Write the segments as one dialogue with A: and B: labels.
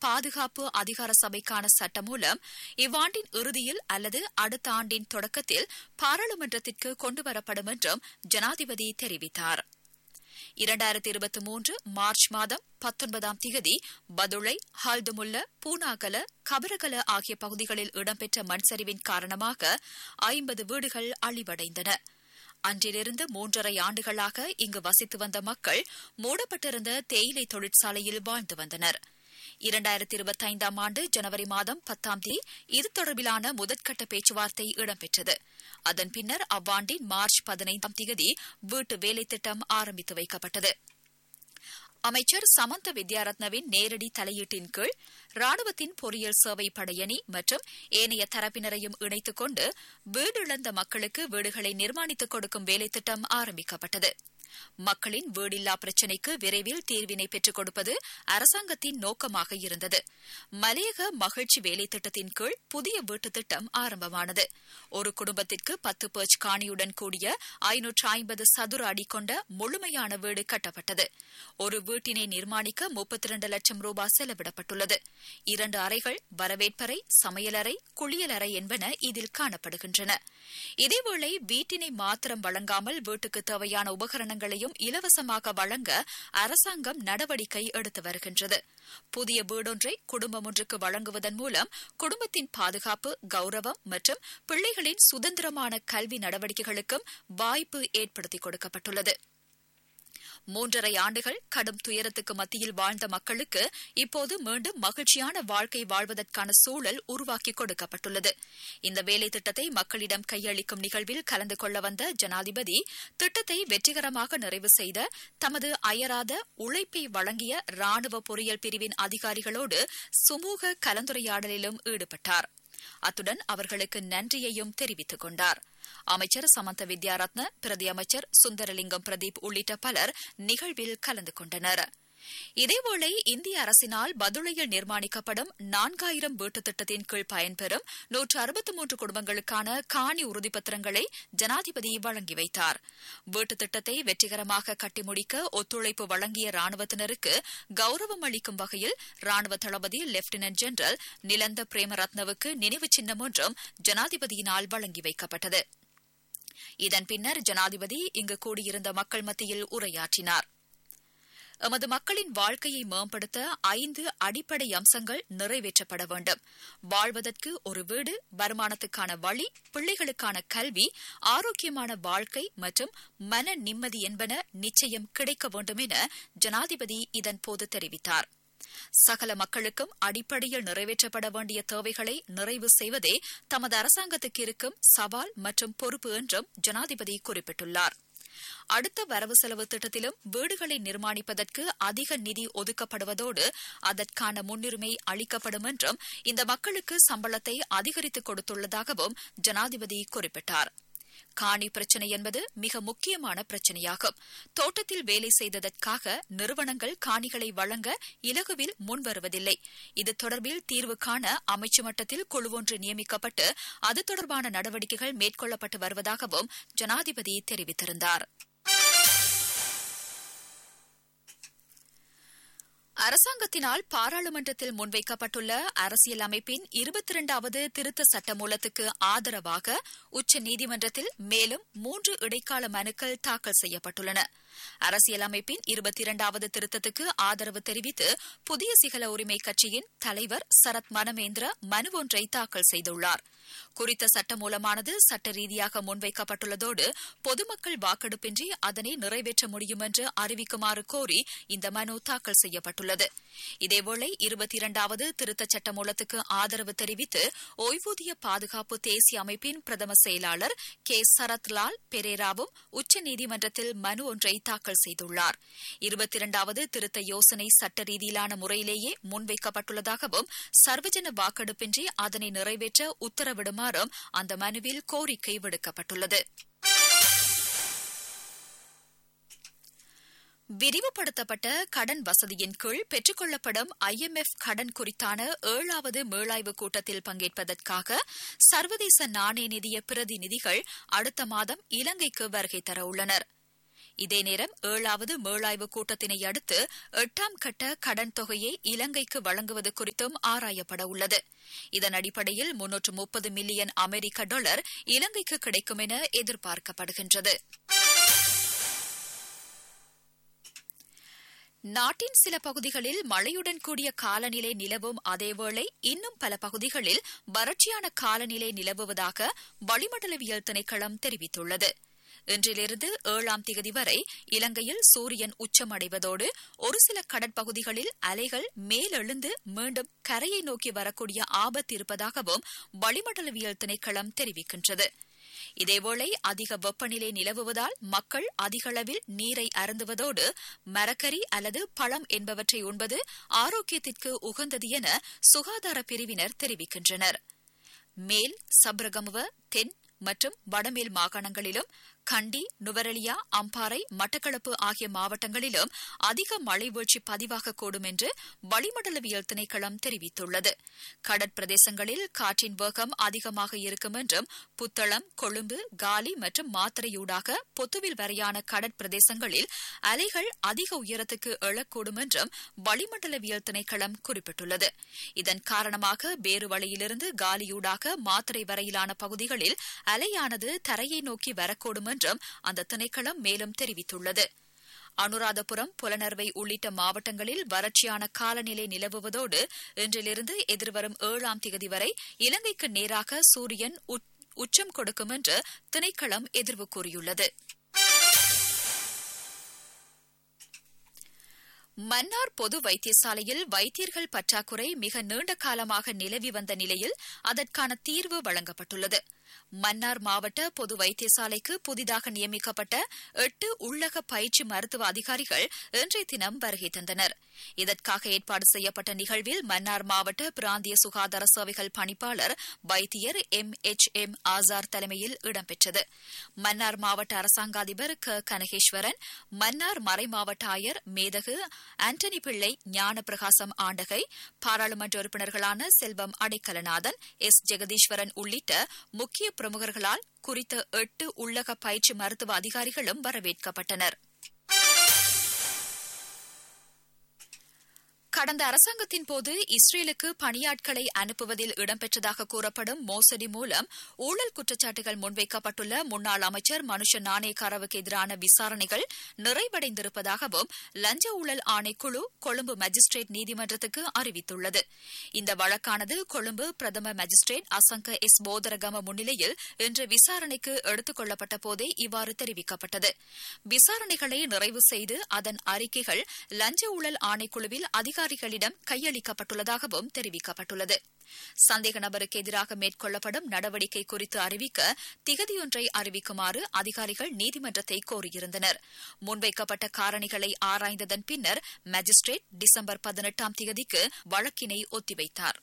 A: பாதுகாப்பு அதிகார சபைக்கான சட்டம் மூலம் இவ்வாண்டின் இறுதியில் அல்லது அடுத்த ஆண்டின் தொடக்கத்தில் பாராளுமன்றத்திற்கு கொண்டுவரப்படும் என்றும் ஜனாதிபதி தெரிவித்தார் இரண்டாயிரத்தி இருபத்தி மூன்று மார்ச் மாதம் பத்தொன்பதாம் திகதி பதுளை ஹல்துமுல்ல பூனாகல கபரகல ஆகிய பகுதிகளில் இடம்பெற்ற மண்சரிவின் காரணமாக ஐம்பது வீடுகள் அழிவடைந்தன அன்றிலிருந்து மூன்றரை ஆண்டுகளாக இங்கு வசித்து வந்த மக்கள் மூடப்பட்டிருந்த தேயிலை தொழிற்சாலையில் வாழ்ந்து வந்தனர் இரண்டாயிரத்தி இருபத்தைந்தாம் ஆண்டு ஜனவரி மாதம் பத்தாம் தேதி இது தொடர்பிலான முதற்கட்ட பேச்சுவார்த்தை இடம்பெற்றது அதன் பின்னர் அவ்வாண்டின் மார்ச் பதினைந்தாம் தேதி வீட்டு வேலை திட்டம் ஆரம்பித்து வைக்கப்பட்டது அமைச்சர் சமந்த வித்யாரத்னவின் நேரடி தலையீட்டின் கீழ் ராணுவத்தின் பொறியியல் சேவை படையணி மற்றும் ஏனைய தரப்பினரையும் இணைத்துக் கொண்டு வீடிழந்த மக்களுக்கு வீடுகளை நிர்மாணித்துக் கொடுக்கும் வேலைத்திட்டம் ஆரம்பிக்கப்பட்டது மக்களின் வீடில்லா பிரச்சினைக்கு விரைவில் தீர்வினை பெற்றுக் கொடுப்பது அரசாங்கத்தின் நோக்கமாக இருந்தது மலையக மகிழ்ச்சி வேலை திட்டத்தின் கீழ் புதிய வீட்டுத் திட்டம் ஆரம்பமானது ஒரு குடும்பத்திற்கு பத்து பேர்ச் காணியுடன் கூடிய ஐநூற்று ஐம்பது சதுர அடி கொண்ட முழுமையான வீடு கட்டப்பட்டது ஒரு வீட்டினை நிர்மாணிக்க முப்பத்தி இரண்டு லட்சம் ரூபாய் செலவிடப்பட்டுள்ளது இரண்டு அறைகள் வரவேற்பறை சமையலறை குளியலறை என்பன இதில் காணப்படுகின்றன இதேவேளை வீட்டினை மாத்திரம் வழங்காமல் வீட்டுக்கு தேவையான உபகரணங்களையும் இலவசமாக வழங்க அரசாங்கம் நடவடிக்கை எடுத்து வருகின்றது புதிய வீடொன்றை குடும்பம் ஒன்றுக்கு வழங்குவதன் மூலம் குடும்பத்தின் பாதுகாப்பு கௌரவம் மற்றும் பிள்ளைகளின் சுதந்திரமான கல்வி நடவடிக்கைகளுக்கும் வாய்ப்பு ஏற்படுத்திக் கொடுக்கப்பட்டுள்ளது மூன்றரை ஆண்டுகள் கடும் துயரத்துக்கு மத்தியில் வாழ்ந்த மக்களுக்கு இப்போது மீண்டும் மகிழ்ச்சியான வாழ்க்கை வாழ்வதற்கான சூழல் உருவாக்கி கொடுக்கப்பட்டுள்ளது இந்த வேலை திட்டத்தை மக்களிடம் கையளிக்கும் நிகழ்வில் கலந்து கொள்ள வந்த ஜனாதிபதி திட்டத்தை வெற்றிகரமாக நிறைவு செய்த தமது அயராத உழைப்பை வழங்கிய ராணுவ பொறியியல் பிரிவின் அதிகாரிகளோடு சுமூக கலந்துரையாடலிலும் ஈடுபட்டார் அத்துடன் அவர்களுக்கு நன்றியையும் தெரிவித்துக் கொண்டார் அமைச்சர் சமந்த வித்யாரத்ன பிரதி அமைச்சர் சுந்தரலிங்கம் பிரதீப் உள்ளிட்ட பலர் நிகழ்வில் கலந்து கொண்டனர் இதேவேளை இந்திய அரசினால் பதுளையில் நிர்மாணிக்கப்படும் நான்காயிரம் வீட்டுத் திட்டத்தின் கீழ் பயன்பெறும் நூற்று அறுபத்தி மூன்று குடும்பங்களுக்கான காணி உறுதிப்பத்திரங்களை ஜனாதிபதி வழங்கி வைத்தார் வீட்டுத் திட்டத்தை வெற்றிகரமாக கட்டி முடிக்க ஒத்துழைப்பு வழங்கிய ராணுவத்தினருக்கு கௌரவம் அளிக்கும் வகையில் ராணுவ தளபதி லெப்டினன்ட் ஜெனரல் நிலந்த பிரேமரத்னவுக்கு நினைவு சின்னம் ஒன்றும் ஜனாதிபதியினால் வழங்கி வைக்கப்பட்டது இதன் பின்னர் ஜனாதிபதி இங்கு கூடியிருந்த மக்கள் மத்தியில் உரையாற்றினார் எமது மக்களின் வாழ்க்கையை மேம்படுத்த ஐந்து அடிப்படை அம்சங்கள் நிறைவேற்றப்பட வேண்டும் வாழ்வதற்கு ஒரு வீடு வருமானத்துக்கான வழி பிள்ளைகளுக்கான கல்வி ஆரோக்கியமான வாழ்க்கை மற்றும் மன நிம்மதி என்பன நிச்சயம் கிடைக்க வேண்டும் என ஜனாதிபதி இதன்போது தெரிவித்தார் சகல மக்களுக்கும் அடிப்படையில் நிறைவேற்றப்பட வேண்டிய தேவைகளை நிறைவு செய்வதே தமது அரசாங்கத்துக்கு இருக்கும் சவால் மற்றும் பொறுப்பு என்றும் ஜனாதிபதி குறிப்பிட்டுள்ளார் அடுத்த வரவு செலவு திட்டத்திலும் வீடுகளை நிர்மாணிப்பதற்கு அதிக நிதி ஒதுக்கப்படுவதோடு அதற்கான முன்னுரிமை அளிக்கப்படும் என்றும் இந்த மக்களுக்கு சம்பளத்தை அதிகரித்துக் கொடுத்துள்ளதாகவும் ஜனாதிபதி குறிப்பிட்டார் காணி பிரச்சினை என்பது மிக முக்கியமான பிரச்சினையாகும் தோட்டத்தில் வேலை செய்ததற்காக நிறுவனங்கள் காணிகளை வழங்க இலகுவில் முன்வருவதில்லை இது தொடர்பில் தீர்வு காண அமைச்சு மட்டத்தில் குழு ஒன்று நியமிக்கப்பட்டு அது தொடர்பான நடவடிக்கைகள் மேற்கொள்ளப்பட்டு வருவதாகவும் ஜனாதிபதி தெரிவித்திருந்தார் அரசாங்கத்தினால் பாராளுமன்றத்தில் முன்வைக்கப்பட்டுள்ள அரசியல் அமைப்பின் இருபத்தி இரண்டாவது திருத்த சட்டமூலத்துக்கு ஆதரவாக உச்சநீதிமன்றத்தில் மேலும் மூன்று இடைக்கால மனுக்கள் தாக்கல் செய்யப்பட்டுள்ளன அரசியல் அமைப்பின் இருபத்தி இரண்டாவது திருத்தத்துக்கு ஆதரவு தெரிவித்து புதிய சிகள உரிமை கட்சியின் தலைவர் சரத் மனமேந்திர மனு ஒன்றை தாக்கல் செய்துள்ளார் குறித்த சட்டமூலமானது சட்ட ரீதியாக முன்வைக்கப்பட்டுள்ளதோடு பொதுமக்கள் வாக்கெடுப்பின்றி அதனை நிறைவேற்ற முடியும் என்று அறிவிக்குமாறு கோரி இந்த மனு தாக்கல் செய்யப்பட்டுள்ளது இதேவேளை இருபத்தி இரண்டாவது திருத்தச் சட்டமூலத்துக்கு ஆதரவு தெரிவித்து ஓய்வூதிய பாதுகாப்பு தேசிய அமைப்பின் பிரதம செயலாளர் கே சரத்லால் பெரேராவும் உச்சநீதிமன்றத்தில் மனு ஒன்றை தாக்கல் செய்துள்ளார் இருபத்தி இரண்டாவது திருத்த யோசனை சட்ட ரீதியிலான முறையிலேயே முன்வைக்கப்பட்டுள்ளதாகவும் சர்வஜன வாக்கெடுப்பின்றி அதனை நிறைவேற்ற உத்தரவிடுமாறும் அந்த மனுவில் கோரிக்கை விடுக்கப்பட்டுள்ளது விரிவுபடுத்தப்பட்ட கடன் வசதியின் கீழ் பெற்றுக் கொள்ளப்படும் ஐஎம்எஃப் கடன் குறித்தான ஏழாவது மீளாய்வு கூட்டத்தில் பங்கேற்பதற்காக சர்வதேச நாணய நிதிய பிரதிநிதிகள் அடுத்த மாதம் இலங்கைக்கு வருகை தர உள்ளனர் இதே நேரம் ஏழாவது மேளாய்வு கூட்டத்தினை அடுத்து எட்டாம் கட்ட கடன் தொகையை இலங்கைக்கு வழங்குவது குறித்தும் ஆராயப்பட உள்ளது இதன் அடிப்படையில் முன்னூற்று முப்பது மில்லியன் அமெரிக்க டாலர் இலங்கைக்கு கிடைக்கும் என எதிர்பார்க்கப்படுகின்றது நாட்டின் சில பகுதிகளில் மழையுடன் கூடிய காலநிலை நிலவும் அதேவேளை இன்னும் பல பகுதிகளில் வறட்சியான காலநிலை நிலவுவதாக வளிமண்டலவியல் திணைக்களம் தெரிவித்துள்ளது இன்றிலிருந்து ஏழாம் திகதி வரை இலங்கையில் சூரியன் உச்சமடைவதோடு ஒரு சில கடற்பகுதிகளில் அலைகள் மேலெழுந்து மீண்டும் கரையை நோக்கி வரக்கூடிய ஆபத்து இருப்பதாகவும் வளிமண்டலவியல் திணைக்களம் தெரிவிக்கின்றது இதேவேளை அதிக வெப்பநிலை நிலவுவதால் மக்கள் அதிகளவில் நீரை அருந்துவதோடு மரக்கறி அல்லது பழம் என்பவற்றை உண்பது ஆரோக்கியத்திற்கு உகந்தது என சுகாதார பிரிவினர் தெரிவிக்கின்றனர் மேல் சப்ரகமுவ தென் மற்றும் வடமேல் மாகாணங்களிலும் கண்டி நுவரெலியா அம்பாறை மட்டக்களப்பு ஆகிய மாவட்டங்களிலும் அதிக மழை வீழ்ச்சி பதிவாகக்கூடும் என்று வளிமண்டலவியல் திணைக்களம் தெரிவித்துள்ளது கடற்பிரதேசங்களில் காற்றின் வேகம் அதிகமாக இருக்கும் என்றும் புத்தளம் கொழும்பு காலி மற்றும் மாத்தரையூடாக பொத்துவில் வரையான கடற்பிரதேசங்களில் அலைகள் அதிக உயரத்துக்கு எழக்கூடும் என்றும் வளிமண்டலவியல் திணைக்களம் குறிப்பிட்டுள்ளது இதன் காரணமாக வேறு வழியிலிருந்து காலியூடாக மாத்தரை வரையிலான பகுதிகளில் அலையானது தரையை நோக்கி வரக்கூடும் என்றும் அந்த திணைக்களம் மேலும் தெரிவித்துள்ளது அனுராதபுரம் புலனர்வை உள்ளிட்ட மாவட்டங்களில் வறட்சியான காலநிலை நிலவுவதோடு இன்றிலிருந்து எதிர்வரும் ஏழாம் திகதி வரை இலங்கைக்கு நேராக சூரியன் உச்சம் கொடுக்கும் என்று திணைக்களம் எதிர்வு கூறியுள்ளது மன்னார் பொது வைத்தியசாலையில் வைத்தியர்கள் பற்றாக்குறை மிக நீண்ட காலமாக நிலவி வந்த நிலையில் அதற்கான தீர்வு வழங்கப்பட்டுள்ளது மன்னார் மாவட்ட பொது வைத்தியசாலைக்கு புதிதாக நியமிக்கப்பட்ட எட்டு உள்ளக பயிற்சி மருத்துவ அதிகாரிகள் இன்றைய தினம் வருகை தந்தனர் இதற்காக ஏற்பாடு செய்யப்பட்ட நிகழ்வில் மன்னார் மாவட்ட பிராந்திய சுகாதார சேவைகள் பணிப்பாளர் வைத்தியர் எம் எச் எம் ஆசார் தலைமையில் இடம்பெற்றது மன்னார் மாவட்ட அரசாங்க அதிபர் க கனகேஸ்வரன் மன்னார் மறைமாவட்ட ஆயர் மேதகு ஆண்டனி பிள்ளை ஞான பிரகாசம் ஆண்டகை பாராளுமன்ற உறுப்பினர்களான செல்வம் அடைக்கலநாதன் எஸ் ஜெகதீஸ்வரன் உள்ளிட்ட முக்கிய பிரமுகர்களால் குறித்த எட்டு உள்ளக பயிற்சி மருத்துவ அதிகாரிகளும் வரவேற்கப்பட்டனர் கடந்த அரசாங்கத்தின் போது இஸ்ரேலுக்கு பணியாட்களை அனுப்புவதில் இடம்பெற்றதாக கூறப்படும் மோசடி மூலம் ஊழல் குற்றச்சாட்டுகள் முன்வைக்கப்பட்டுள்ள முன்னாள் அமைச்சர் மனுஷ நாணயக்காரவுக்கு எதிரான விசாரணைகள் நிறைவடைந்திருப்பதாகவும் லஞ்ச ஊழல் ஆணைக்குழு கொழும்பு மஜிஸ்ட்ரேட் நீதிமன்றத்துக்கு அறிவித்துள்ளது இந்த வழக்கானது கொழும்பு பிரதம மஜிஸ்ட்ரேட் அசங்க எஸ் போதரகம முன்னிலையில் இன்று விசாரணைக்கு எடுத்துக் கொள்ளப்பட்ட போதே இவ்வாறு தெரிவிக்கப்பட்டது விசாரணைகளை நிறைவு செய்து அதன் அறிக்கைகள் லஞ்ச ஊழல் ஆணைக்குழுவில் அதிகார அதிகாரிகளிடம் கையளிக்கப்பட்டுள்ளதாகவும் தெரிவிக்கப்பட்டுள்ளது சந்தேக நபருக்கு எதிராக மேற்கொள்ளப்படும் நடவடிக்கை குறித்து அறிவிக்க திகதியொன்றை அறிவிக்குமாறு அதிகாரிகள் நீதிமன்றத்தை கோரியிருந்தனர் முன்வைக்கப்பட்ட காரணிகளை ஆராய்ந்ததன் பின்னர் மஜிஸ்ட்ரேட் டிசம்பர் பதினெட்டாம் திகதிக்கு வழக்கினை ஒத்திவைத்தார்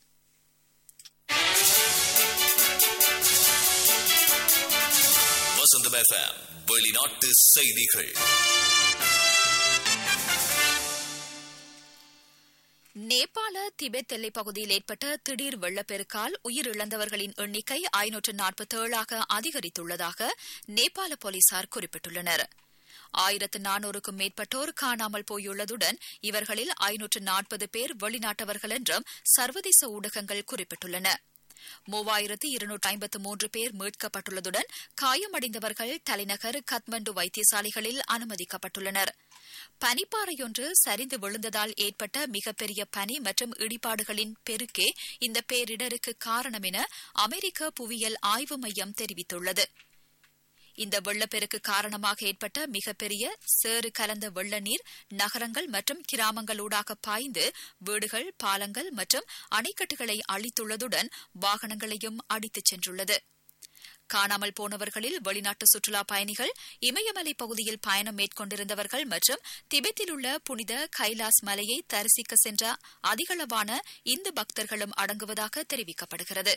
B: வசந்தம் எஃப்எம் வெளிநாட்டு செய்திகள்
A: நேபாள திபெத் எல்லைப் பகுதியில் ஏற்பட்ட திடீர் வெள்ளப்பெருக்கால் உயிரிழந்தவர்களின் எண்ணிக்கை ஐநூற்று நாற்பத்தேழாக அதிகரித்துள்ளதாக நேபாள போலீசார் குறிப்பிட்டுள்ளனர் ஆயிரத்து நானூறுக்கும் மேற்பட்டோர் காணாமல் போயுள்ளதுடன் இவர்களில் ஐநூற்று நாற்பது பேர் வெளிநாட்டவர்கள் என்றும் சர்வதேச ஊடகங்கள் குறிப்பிட்டுள்ளன மூவாயிரத்து இருநூற்று ஐம்பத்து மூன்று பேர் மீட்கப்பட்டுள்ளதுடன் காயமடைந்தவர்கள் தலைநகர் கத்மண்டு வைத்தியசாலைகளில் அனுமதிக்கப்பட்டுள்ளனர் பனிப்பாறையொன்று சரிந்து விழுந்ததால் ஏற்பட்ட மிகப்பெரிய பனி மற்றும் இடிபாடுகளின் பெருக்கே இந்த பேரிடருக்கு காரணம் என அமெரிக்க புவியியல் ஆய்வு மையம் தெரிவித்துள்ளது இந்த வெள்ளப்பெருக்கு காரணமாக ஏற்பட்ட மிகப்பெரிய சேறு கலந்த வெள்ள நீர் நகரங்கள் மற்றும் கிராமங்களூடாக பாய்ந்து வீடுகள் பாலங்கள் மற்றும் அணைக்கட்டுகளை அழித்துள்ளதுடன் வாகனங்களையும் அடித்துச் சென்றுள்ளது காணாமல் போனவர்களில் வெளிநாட்டு சுற்றுலா பயணிகள் இமயமலை பகுதியில் பயணம் மேற்கொண்டிருந்தவர்கள் மற்றும் திபெத்தில் உள்ள புனித கைலாஸ் மலையை தரிசிக்க சென்ற அதிகளவான இந்து பக்தர்களும் அடங்குவதாக தெரிவிக்கப்படுகிறது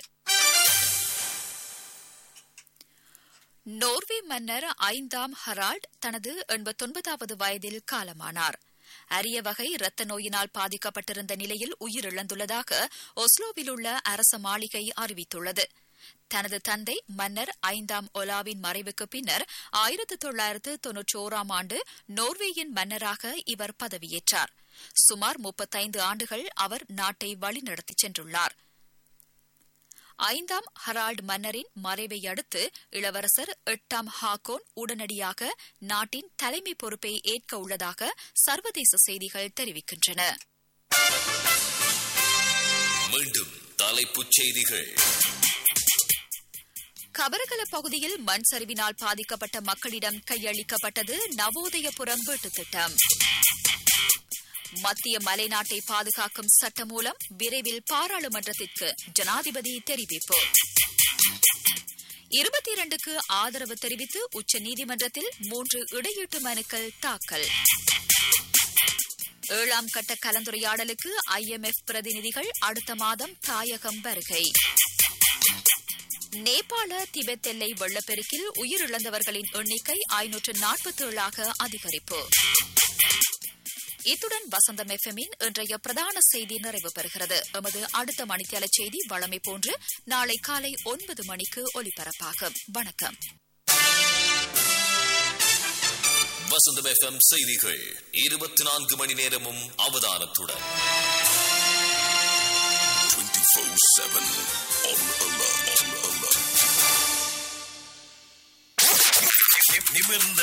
A: நோர்வே மன்னர் ஐந்தாம் ஹரால்ட் தனது எண்பத்தொன்பதாவது வயதில் காலமானார் அரிய வகை இரத்த நோயினால் பாதிக்கப்பட்டிருந்த நிலையில் உயிரிழந்துள்ளதாக ஒஸ்லோவில் உள்ள அரச மாளிகை அறிவித்துள்ளது தனது தந்தை மன்னர் ஐந்தாம் ஒலாவின் மறைவுக்கு பின்னர் ஆயிரத்து தொள்ளாயிரத்து தொன்னூற்றி ஓராம் ஆண்டு நோர்வேயின் மன்னராக இவர் பதவியேற்றார் சுமார் முப்பத்தைந்து ஆண்டுகள் அவர் நாட்டை வழிநடத்திச் சென்றுள்ளார் ஐந்தாம் ஹரால்ட் மன்னரின் மறைவை அடுத்து இளவரசர் எட்டாம் ஹாகோன் உடனடியாக நாட்டின் தலைமை பொறுப்பை ஏற்க உள்ளதாக சர்வதேச செய்திகள் தெரிவிக்கின்றன
B: மீண்டும் தலைப்புச் செய்திகள்
A: கபரகல பகுதியில் மண் சரிவினால் பாதிக்கப்பட்ட மக்களிடம் கையளிக்கப்பட்டது நவோதயபுரம் வீட்டுத் திட்டம் மத்திய மலைநாட்டை பாதுகாக்கும் சட்டம் மூலம் விரைவில் பாராளுமன்றத்திற்கு ஜனாதிபதி தெரிவிப்பு இருபத்தி இரண்டுக்கு ஆதரவு தெரிவித்து உச்சநீதிமன்றத்தில் மூன்று இடையீட்டு மனுக்கள் தாக்கல் ஏழாம் கட்ட கலந்துரையாடலுக்கு ஐஎம்எஃப் பிரதிநிதிகள் அடுத்த மாதம் தாயகம் வருகை நேபாள திபெத் எல்லை வெள்ளப்பெருக்கில் உயிரிழந்தவர்களின் எண்ணிக்கை ஐநூற்று நாற்பத்தேழாக அதிகரிப்பு இத்துடன் வசந்தம் எஃப்எம்மின் இன்றைய பிரதான செய்தி நிறைவு பெறுகிறது எமது அடுத்த மணித்தியால செய்தி வழமை போன்று நாளை காலை ஒன்பது மணிக்கு ஒலிபரப்பாகும் வணக்கம்
B: வசந்தம் எஃப்எம் செய்திகள் இருபத்தி நான்கு மணி நேரமும் அவதானத்துடன்
C: 24-7 on alert. On alert.
B: நிமிர்ந்த